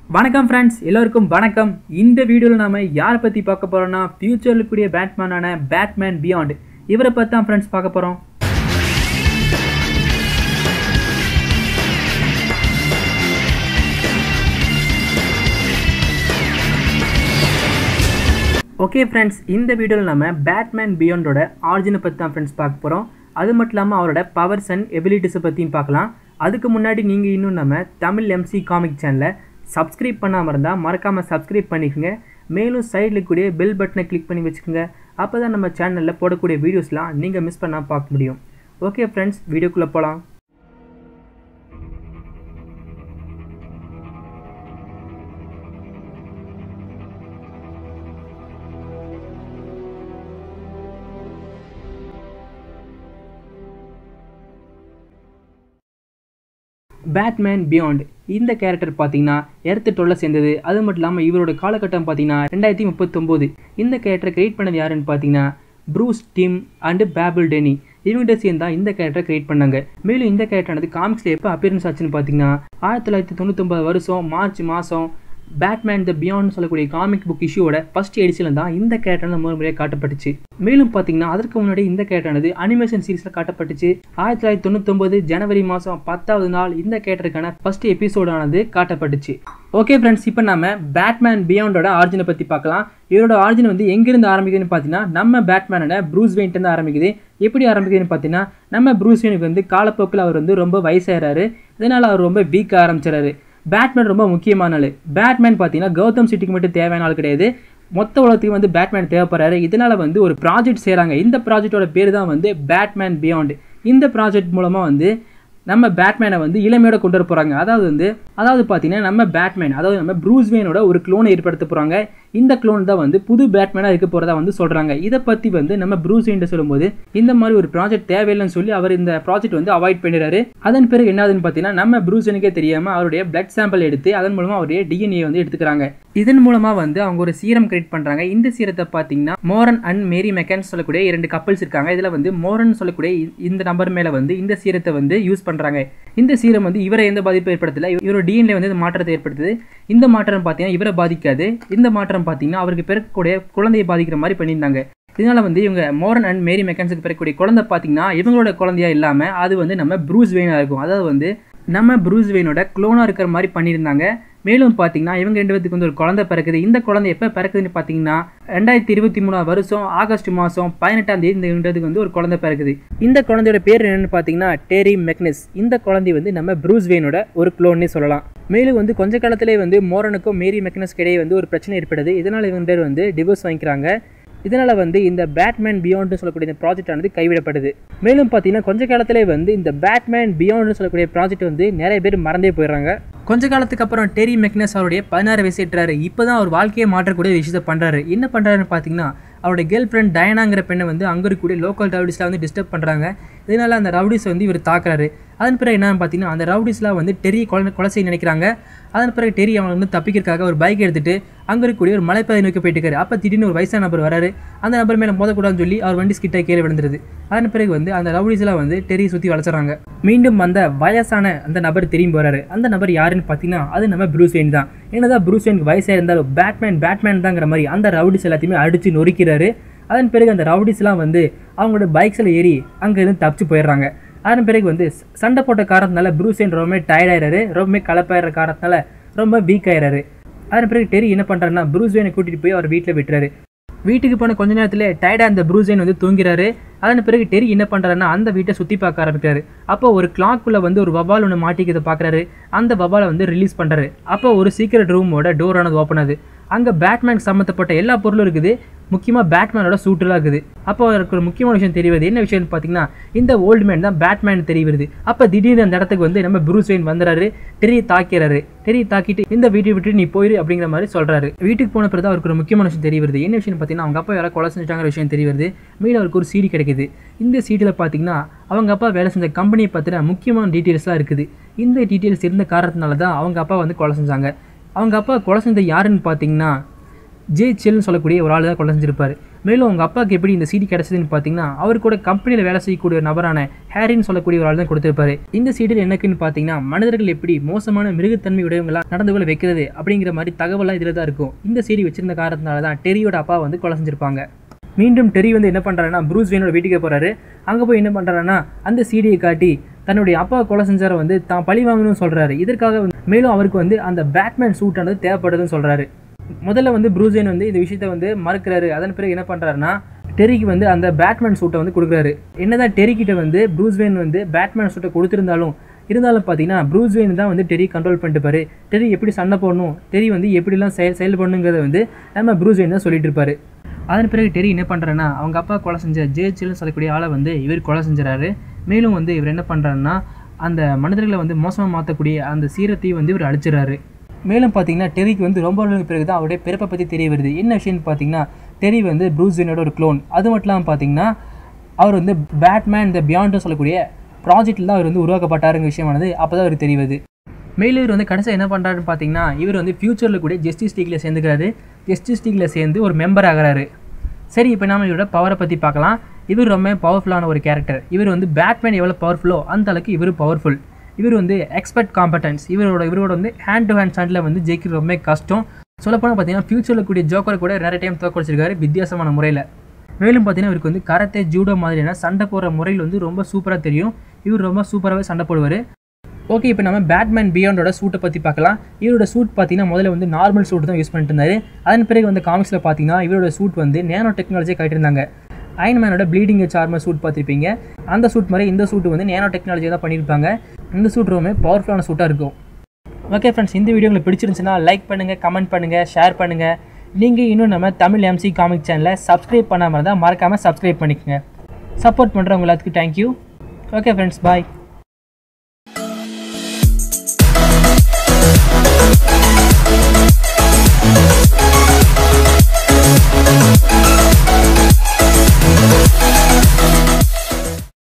வணக்கம் ஃப்ரெண்ட்ஸ் எல்லோருக்கும் வணக்கம் இந்த வீடியோவில் நாம யாரை பற்றி பார்க்க போகிறோம்னா ஃபியூச்சரில் கூடிய பேட்மேனான பேட்மேன் பியாண்ட் இவரை பற்றி தான் ஃப்ரெண்ட்ஸ் பார்க்க போகிறோம் ஓகே ஃப்ரெண்ட்ஸ் இந்த வீடியோவில் நம்ம பேட்மேன் பியாண்டோட ஆரிஜினை பற்றி தான் ஃப்ரெண்ட்ஸ் பார்க்க போகிறோம் அது மட்டும் இல்லாமல் அவரோட பவர்ஸ் அண்ட் எபிலிட்டிஸை பற்றியும் பார்க்கலாம் அதுக்கு முன்னாடி நீங்கள் இன்னும் நம்ம தமிழ் எம்சி காமிக் சேனலை சப்ஸ்கிரைப் பண்ணாமல் இருந்தால் மறக்காமல் சப்ஸ்கிரைப் பண்ணிக்கோங்க மேலும் சைடில் கூடிய பெல் பட்டனை கிளிக் பண்ணி வச்சுக்கோங்க அப்போ தான் நம்ம சேனலில் போடக்கூடிய வீடியோஸ்லாம் நீங்கள் மிஸ் பண்ணால் பார்க்க முடியும் ஓகே ஃப்ரெண்ட்ஸ் வீடியோக்குள்ளே போகலாம் பேட்மேன் பியாண்ட் இந்த கேரக்டர் பார்த்தீங்கன்னா எர்த்து டொல்ல சேர்ந்தது அது மட்டும் இல்லாமல் இவரோட காலகட்டம் பார்த்தீங்கன்னா ரெண்டாயிரத்தி முப்பத்தொம்போது இந்த கேரக்டர் கிரியேட் பண்ணது யாருன்னு பார்த்தீங்கன்னா Bruce Timm and Paul Dini இவங்கிட்ட சேர்ந்து தான் இந்த கேரக்டர் கிரியேட் பண்ணாங்க மேலும் இந்த கேரக்டரானது காமிக்ஸில் எப்போ அப்பியரன்ஸ் ஆச்சுன்னு பார்த்தீங்கன்னா ஆயிரத்தி தொள்ளாயிரத்தி தொண்ணூத்தொம்பது வருஷம் மார்ச் மாதம் பேட்மேன் த பியாண்ட் சொல்லக்கூடிய காமிக் புக் இஷ்யூவோட ஃபர்ஸ்ட் எடிஷனில் தான் இந்த கேரக்டர் முதல் முறையாக காட்டப்பட்டுச்சு மேலும் பார்த்தீங்கன்னா அதற்கு முன்னாடி இந்த கேரக்டரானது அனிமேஷன் சீரிஸில் காட்டப்பட்டுச்சு ஆயிரத்தி தொள்ளாயிரத்தி தொண்ணூத்தொம்பது ஜனவரி மாதம் பத்தாவது நாள் இந்த கேரக்டருக்கான ஃபர்ஸ்ட் எபிசோடானது காட்டப்பட்டுச்சு ஓகே ஃப்ரெண்ட்ஸ் இப்போ நம்ம பேட்மேன் பியாண்டோட ஆரிஜினை பற்றி பார்க்கலாம் இவரோட ஆரிஜின் வந்து எங்கிருந்து ஆரம்பிக்குதுன்னு பார்த்தீங்கன்னா நம்ம பேட்மேனோட ப்ரூஸ் வெயின்ட்டு ஆரம்பிக்குது எப்படி ஆரம்பிக்குதுன்னு பார்த்தீங்கன்னா நம்ம ப்ரூஸ் வெயினுக்கு வந்து காலப்போக்கில் அவர் வந்து ரொம்ப வயசாகிறாரு இதனால் அவர் ரொம்ப வீக் ஆரம்பிச்சிடறாரு பேட்மேன் ரொம்ப முக்கியமான ஆள் பேட்மேன் பார்த்தீங்கன்னா கௌதம் சிட்டிக்கு மட்டும் தேவையான ஆள் கிடையாது மொத்த உலகத்துக்கு வந்து பேட்மேன் தேவைப்படுறாரு இதனால் வந்து ஒரு ப்ராஜெக்ட் செய்கிறாங்க இந்த ப்ராஜெக்டோட பேர் தான் வந்து பேட்மேன் பியாண்ட் இந்த ப்ராஜெக்ட் மூலமாக வந்து நம்ம பேட்மேனை வந்து இளமையோட கொண்டு வர போகிறாங்க அதாவது வந்து அதாவது பார்த்தீங்கன்னா நம்ம பேட்மேன் அதாவது நம்ம ப்ரூஸ் வேனோட ஒரு க்ளோனை ஏற்படுத்த போகிறாங்க இந்த க்ளோன் தான் வந்து புது பேட்மேனாக இருக்க போகிறதா வந்து சொல்கிறாங்க இதை பற்றி வந்து நம்ம ப்ரூஸ் வேன் சொல்லும்போது இந்த மாதிரி ஒரு ப்ராஜெக்ட் தேவையில்லைன்னு சொல்லி அவர் இந்த ப்ராஜெக்ட் வந்து அவாய்ட் பண்ணிடுறாரு அதன் பிறகு என்னதுன்னு பார்த்தீங்கன்னா நம்ம ப்ரூஸ்வனுக்கே தெரியாமல் அவருடைய பிளட் சாம்பிள் எடுத்து அதன் மூலமாக அவருடைய டிஎன்ஏ வந்து எடுத்துக்கிறாங்க இதன் மூலமாக வந்து அவங்க ஒரு சீரம் கிரியேட் பண்ணுறாங்க இந்த சீரத்தை பார்த்தீங்கன்னா மோரன் அண்ட் மேரி மெக்கான்ஸ் சொல்லக்கூடிய இரண்டு கப்பல்ஸ் இருக்காங்க இதில் வந்து மோரன் சொல்லக்கூடிய இந்த நம்பர் மேலே வந்து இந்த சீரத்தை வந்து யூஸ் பண்ணுறாங்க இந்த சீரம் வந்து இவரை எந்த பாதிப்பும் ஏற்படுத்தல இவரோட டிஎன்ஏ வந்து இந்த மாற்றத்தை ஏற்படுத்துது இந்த மாற்றம் பார்த்தீங்கன்னா இவரை பாதிக்காது இந்த மாற்றம் பார்த்தீங்கன்னா அவருக்கு பிறக்கக்கூடிய குழந்தையை பாதிக்கிற மாதிரி பண்ணியிருந்தாங்க இதனால வந்து இவங்க மோரன் அண்ட் மேரி மெக்கான்ஸுக்கு பிறக்கக்கூடிய குழந்தை பார்த்தீங்கன்னா இவங்களோட குழந்தையா இல்லாமல் அது வந்து நம்ம ப்ரூஸ் வெயினாக இருக்கும் அதாவது வந்து நம்ம ப்ரூஸ் வெயினோட க்ளோனாக இருக்கிற மாதிரி பண்ணியிருந்தாங்க மேலும் பார்த்தீங்கன்னா இவங்க ரெண்டு பேத்துக்கு வந்து ஒரு குழந்தை பிறக்குது இந்த குழந்தை எப்போ பிறக்குதுன்னு பார்த்தீங்கன்னா ரெண்டாயிரத்தி இருபத்தி மூணாவது வருஷம் ஆகஸ்ட் மாதம் பதினெட்டாம் தேதி இந்த ரெண்டுக்கு வந்து ஒரு குழந்தை பிறக்குது இந்த குழந்தையோட பேர் என்னன்னு பார்த்தீங்கன்னா டேரி மெக்னஸ் இந்த குழந்தை வந்து நம்ம ப்ரூஸ் வெயினோட ஒரு க்ளோன்னே சொல்லலாம் மேலும் வந்து கொஞ்ச காலத்திலே வந்து மோரனுக்கும் மேரி மெக்னஸ்க்கு இடையே வந்து ஒரு பிரச்சனை ஏற்படுது இதனால் இவங்க பேர் வந்து டிவோர்ஸ் வாங்கிக்கிறாங்க இதனால் வந்து இந்த பேட்மேன் பியாண்ட்னு சொல்லக்கூடிய இந்த ப்ராஜெக்ட் ஆனது கைவிடப்படுது மேலும் பார்த்தீங்கன்னா கொஞ்ச காலத்திலே வந்து இந்த பேட்மேன் பியாண்ட்னு சொல்லக்கூடிய ப்ராஜெக்ட் வந்து நிறைய பேர் மறந்தே போயிடுறாங்க கொஞ்ச காலத்துக்கு அப்புறம் டெரி மெக்னஸ் அவருடைய பதினாறு வயசு எட்டுறாரு இப்போ தான் அவர் வாழ்க்கையை மாற்றக்கூடிய விஷயத்தை பண்ணுறாரு என்ன பண்ணுறாருன்னு பார்த்தீங்கன்னா அவருடைய கேர்ள் ஃப்ரெண்ட் டயனாங்கிற பெண்ணை வந்து அங்கே இருக்கக்கூடிய லோக்கல் ரவுடிஸ்லாம் வந்து டிஸ்டர்ப் பண்ணுறாங்க இதனால் அந்த ரவுடிஸ் வந்து இவர் தாக்குறாரு அதன் பிறகு என்னன்னு பார்த்தீங்கன்னா அந்த ரவுடிஸ்லாம் வந்து டெரி கொலை கொலை செய்ய நினைக்கிறாங்க அதன் பிறகு டெரி அவன் வந்து தப்பிக்கிறதுக்காக ஒரு பைக் எடுத்துகிட்டு அங்கே இருக்கக்கூடிய ஒரு மலைப்பகுதி நோக்கி போயிட்டு இருக்காரு அப்போ திடீர்னு ஒரு வயசான நபர் வராரு அந்த நபர் மேலே மோதக்கூடாதுன்னு சொல்லி அவர் வண்டி ஸ்கிட்ட கீழே விழுந்துருது அதன் பிறகு வந்து அந்த ரவுடிஸ்லாம் வந்து டெரி சுற்றி வளர்த்துறாங்க மீண்டும் அந்த வயசான அந்த நபர் திரும்பி போறாரு அந்த நபர் யாருன்னு பார்த்தீங்கன்னா அது நம்ம ப்ரூஸ் வெயின் தான் என்னதான் ப்ரூஸ் வெயினுக்கு வயசாக இருந்தாலும் பேட்மேன் பேட்மேன் தாங்கிற மாதிரி அந்த ரவுடிஸ் எல்லாத்தையுமே அடித்து நொறுக்கிறாரு அதன் பிறகு அந்த ரவுடிஸ்லாம் வந்து அவங்களோட பைக்ஸில் ஏறி அங்கேருந்து தப்பிச்சு போயிடுறாங்க அதன் பிறகு வந்து சண்டை போட்ட காரணத்தினால ப்ரூஸ் வெயின் ரொம்பவே டயர்ட் ஆயிடுறாரு ரொம்பவே கலப்பாயிடுற காரணத்தினால ரொம்ப வீக் ஆயிடுறாரு அதன் பிறகு டெரி என்ன பண்ணுறாருன்னா ப்ரூஸ் வெயினை கூட்டிகிட்டு போய் அவர் வீட்டில் விட்டுறாரு வீட்டுக்கு போன கொஞ்ச நேரத்தில் டயர்டாக அந்த ப்ரூசைன் வந்து தூங்கிறாரு அதன் பிறகு டெரி என்ன பண்ணுறாருன்னா அந்த வீட்டை சுற்றி பார்க்க ஆரம்பிக்கிறாரு அப்போ ஒரு கிளாக்குள்ளே வந்து ஒரு வபால் ஒன்று மாட்டிக்கிறத பார்க்குறாரு அந்த வபாலை வந்து ரிலீஸ் பண்ணுறாரு அப்போ ஒரு சீக்கிரட் ரூமோட டோரானது ஓப்பன் ஆகுது அங்கே பேட்மேன் சம்மந்தப்பட்ட எல்லா பொருளும் இருக்குது முக்கியமாக பேட்மேனோட சூட்டுலாம் இருக்குது அப்போ அவருக்கு ஒரு முக்கியமான விஷயம் தெரியுது என்ன விஷயம்னு பார்த்தீங்கன்னா இந்த ஓல்டு மேன் தான் பேட்மேன் தெரியுது அப்போ திடீர்னு அந்த இடத்துக்கு வந்து நம்ம ப்ரூஸ் வெயின் வந்துறாரு டெரி தாக்கிறாரு டெரி தாக்கிட்டு இந்த வீட்டை விட்டு நீ போயிரு அப்படிங்கிற மாதிரி சொல்கிறாரு வீட்டுக்கு போன பிறகு அவருக்கு ஒரு முக்கியமான விஷயம் தெரிய வருது என்ன விஷயம் பார்த்தீங்கன்னா அவங்க அப்பா யாரோ கொலை செஞ்சுட்டாங்கிற விஷயம் தெரிய வருது மீண்டும் அவருக்கு ஒரு சீடி கிடைக்குது இந்த சீட்டில் பார்த்தீங்கன்னா அவங்க அப்பா வேலை செஞ்ச கம்பெனியை பற்றின முக்கியமான டீட்டெயில்ஸ்லாம் இருக்குது இந்த டீட்டெயில்ஸ் இருந்த காரணத்தினால தான் அவங்க அப்பா வந்து கொலை செஞ்சாங்க அவங்க அப்பா கொலை செஞ்சது யாருன்னு பார்த்தீங்கன்னா ஜே செல்னு சொல்லக்கூடிய ஒரு ஆள் தான் கொலை செஞ்சிருப்பார் மேலும் அவங்க அப்பாவுக்கு எப்படி இந்த சீடி கிடைச்சதுன்னு பார்த்தீங்கன்னா அவர் கூட கம்பெனியில் வேலை செய்யக்கூடிய ஒரு நபரான ஹேரின்னு சொல்லக்கூடிய ஒரு ஆள் தான் கொடுத்திருப்பாரு இந்த சீடியில் என்னக்குன்னு பார்த்தீங்கன்னா மனிதர்கள் எப்படி மோசமான மிருகத்தன்மை உடையவங்களா நடந்து கொள்ள வைக்கிறது அப்படிங்கிற மாதிரி தகவலாம் இதில் தான் இருக்கும் இந்த சீடி வச்சிருந்த காரணத்தினால தான் டெரியோட அப்பா வந்து கொலை செஞ்சிருப்பாங்க மீண்டும் டெரி வந்து என்ன பண்ணுறாருன்னா ப்ரூஸ் வேனோட வீட்டுக்கு போகிறாரு அங்கே போய் என்ன பண்ணுறாருன்னா அந்த சீடியை காட்டி தன்னுடைய அப்பா கொலை செஞ்சார வந்து தான் பழி வாங்கணும்னு சொல்கிறாரு இதற்காக வந்து மேலும் அவருக்கு வந்து அந்த பேட்மேன் சூட்டானது தேவைப்படுதுன்னு சொல்கிறாரு முதல்ல வந்து ப்ரூசேன் வந்து இந்த விஷயத்த வந்து மறுக்கிறாரு அதன் பிறகு என்ன பண்ணுறாருன்னா டெரிக்கு வந்து அந்த பேட்மேன் சூட்டை வந்து கொடுக்குறாரு என்னதான் டெரிக்கிட்ட வந்து ப்ரூஸ்வேன் வந்து பேட்மேன் சூட்டை கொடுத்துருந்தாலும் இருந்தாலும் பார்த்தீங்கன்னா ப்ரூஸ்வேன் தான் வந்து டெரி கண்ட்ரோல் பண்ணிட்டுப்பாரு டெரி எப்படி சண்டை போடணும் டெரி வந்து எப்படிலாம் செயல் செயல்படணுங்கிறத வந்து நம்ம ப்ரூஸ்வேன் தான் சொல்லிட்டு இருப்பாரு அதன் பிறகு டெரி என்ன பண்ணுறாருன்னா அவங்க அப்பா கொலை செஞ்ச ஜேச்சில்னு சொல்லக்கூடிய ஆளை வந்து இவர் கொலை செஞ்சுறாரு மேலும் வந்து இவர் என்ன பண்ணுறாருன்னா அந்த மனிதர்களை வந்து மோசமாக மாற்றக்கூடிய அந்த சீரத்தையும் வந்து இவர் அழிச்சிடறாரு மேலும் பார்த்தீங்கன்னா டெரிக்கு வந்து ரொம்ப நாளுக்கு பிறகு தான் அவருடைய பிறப்பை பற்றி தெரிய வருது என்ன விஷயம்னு பார்த்தீங்கன்னா டெரி வந்து ப்ரூஸ்வினோட ஒரு க்ளோன் அது மட்டும் இல்லாமல் பார்த்தீங்கன்னா அவர் வந்து பேட்மேன் இந்த பியாண்ட்னு சொல்லக்கூடிய ப்ராஜெக்டில் தான் அவர் வந்து உருவாக்கப்பட்டாருங்க விஷயமானது அப்போ தான் அவர் தெரிவது மேலும் இவர் வந்து கடைசியாக என்ன பண்ணுறாருன்னு பார்த்தீங்கன்னா இவர் வந்து ஃப்யூச்சரில் கூட ஜஸ்டிஸ் லீக்கில் சேர்ந்துக்கிறாரு ஜஸ்டிஸ் லீக்கில் சேர்ந்து ஒரு மெம்பர் ஆகிறாரு சரி இப்போ நாம இவரோட பவரை பற்றி பார்க்கலாம் இவர் ரொம்ப பவர்ஃபுல்லான ஒரு கேரக்டர் இவர் வந்து பேட்மேன் எவ்வளோ பவர்ஃபுல்லோ அந்த அளவுக்கு இவர் பவர்ஃபுல் இவர் வந்து எக்ஸ்பர்ட் காம்படன்ஸ் இவரோட இவரோட வந்து ஹேண்ட் டு ஹேண்ட் சண்டில் வந்து ஜெயிக்கிறது ரொம்ப கஷ்டம் சொல்லப்போனால் பார்த்தீங்கன்னா ஃபியூச்சரில் கூடிய ஜோக்கரை கூட நிறைய டைம் தோக்கடிச்சிருக்காரு வித்தியாசமான முறையில் மேலும் பார்த்தீங்கன்னா இவருக்கு வந்து கரத்தே ஜூடோ மாதிரியான சண்டை போடுற முறையில் வந்து ரொம்ப சூப்பராக தெரியும் இவர் ரொம்ப சூப்பராகவே சண்டை போடுவார் ஓகே இப்போ நம்ம பேட்மேன் பியாண்டோட சூட்டை பற்றி பார்க்கலாம் இவரோட சூட் பார்த்தீங்கன்னா முதல்ல வந்து நார்மல் சூட் தான் யூஸ் பண்ணிட்டு இருந்தாரு அதன் பிறகு வந்து காமிக்ஸில் பார்த்தீங்கன்னா இவரோட சூட் வந்து நேனோ டெக்னாலஜியை காட்டியிருந்தாங்க அயன்மேனோட ப்ளீடிங் சார்மர் சூட் பார்த்துருப்பீங்க அந்த சூட் மாதிரி இந்த சூட் வந்து நேனோ டெக்னாலஜி தான் பண்ணியிருப்பாங்க இந்த சூட் ரொம்ப பவர்ஃபுல்லான சூட்டாக இருக்கும் ஓகே ஃப்ரெண்ட்ஸ் இந்த வீடியோ உங்களுக்கு பிடிச்சிருந்துச்சுன்னா லைக் பண்ணுங்கள் கமெண்ட் பண்ணுங்கள் ஷேர் பண்ணுங்கள் நீங்கள் இன்னும் நம்ம தமிழ் எம்சி காமிக் சேனலை சப்ஸ்கிரைப் பண்ணாமல் இருந்தால் மறக்காமல் சப்ஸ்கிரைப் பண்ணிக்கோங்க சப்போர்ட் பண்ணுறவங்க எல்லாத்துக்கும் தேங்க்யூ ஓகே ஃப்ரெண்ட்ஸ் பாய்